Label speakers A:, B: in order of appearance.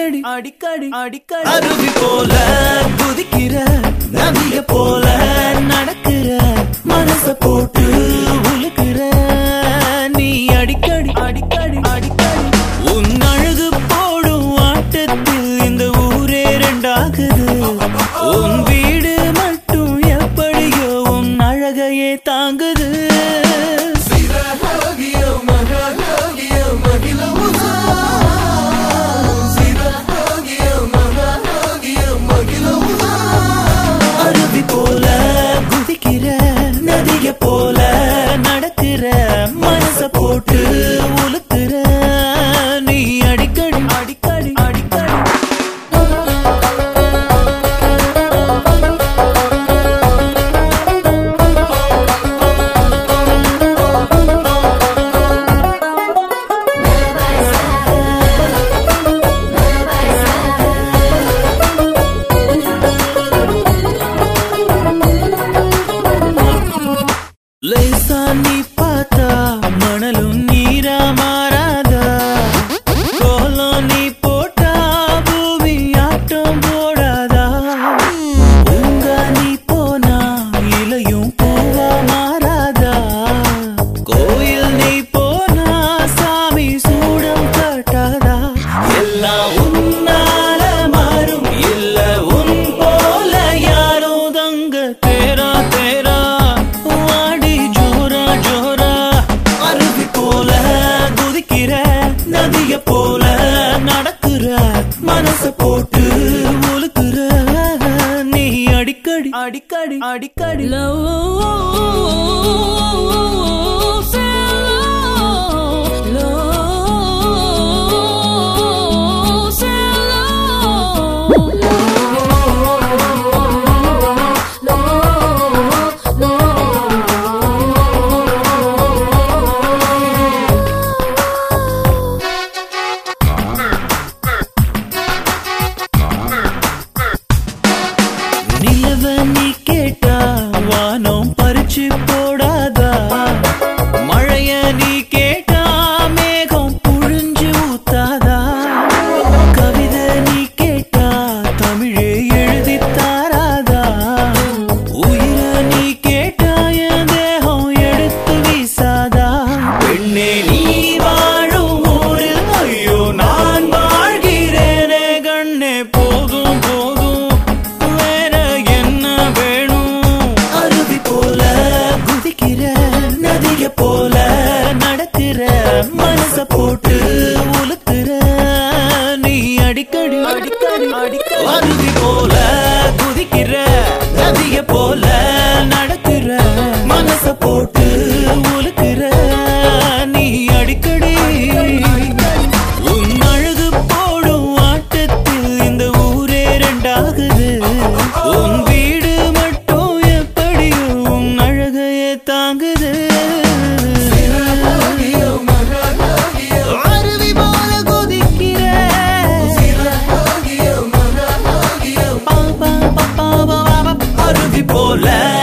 A: அடிக்கடி அடிக்கடி அடிக்கடி அருவி போல குதிக்கிற நதிய போல நடக்கிற மனச போட்டு உழுக்கிற நீ அடிக்கடி அடிக்கடி அடிக்கடி உன் அழகு போடும் ஆட்டத்தில் இந்த ஊரே ரெண்டாகுது உன் வீடு மட்டும் எப்படியோ உன் அழகையே தாங்குது அருவி போல குதிக்கிற நதிய போல நடக்கிற மனச போட்டு உலுக்குற நீ அடிக்கடி அடிக்கடி அடிக்கடி லேசா நீ பார்த்தா மணலும் நீரா மாறாதா கோலம் நீ போட்டா பூமி ஆட்டம் போடாதா உங்க நீ போனா இலையும் பூவா மாறாதா கோயில் நீ போனா சாமி சூடம் காட்டாதா எல்லாம் உன்னால மாறும் இல்ல உன் போல யாரும் தங்க தேரா தேரா வாடி ஜோரா ஜோரா அருவி போல குதிக்கிற நதிய போல நடக்கிற மனச போட்டு உழுக்குற நீ அடிக்கடி அடிக்கடி அடிக்கடி நிலவ நீ கேட்டா வானம் பறிச்சு போடாதா மழைய நீ கேட்டா மேகம் புழிஞ்சு ஊத்தாதா கவிதை நீ கேட்டா தமிழே எழுதி தாராதா உயிர நீ கேட்டா என் தேகம் எடுத்து வீசாதா பெண்ணே நீ வாழும் ஊரில் ஐயோ நான் வாழ்கிறேனே கண்ணே போதும் போதும் வேற என்ன வேணும் அருவி போல குதிக்கிற நதிய போல நடக்கிற மனச போட்டு உலுக்குற நீ அடிக்கடி அடிக்கடி அடிக்கடி அருவி போல குதிக்கிற நதிய போல நடக்கிற மனச போட்டு உலுக்குற நீ அடிக்கடி உன் அழகு போடும் ஆட்டத்தில் இந்த ஊரே ரெண்டாகுது உன் வீடு மட்டும் எப்படியோ உன் அழகையே தாங்குது அருவி போல குதிக்கிற பா, பா, பா, பா, பா, பா, பா. அருவி போல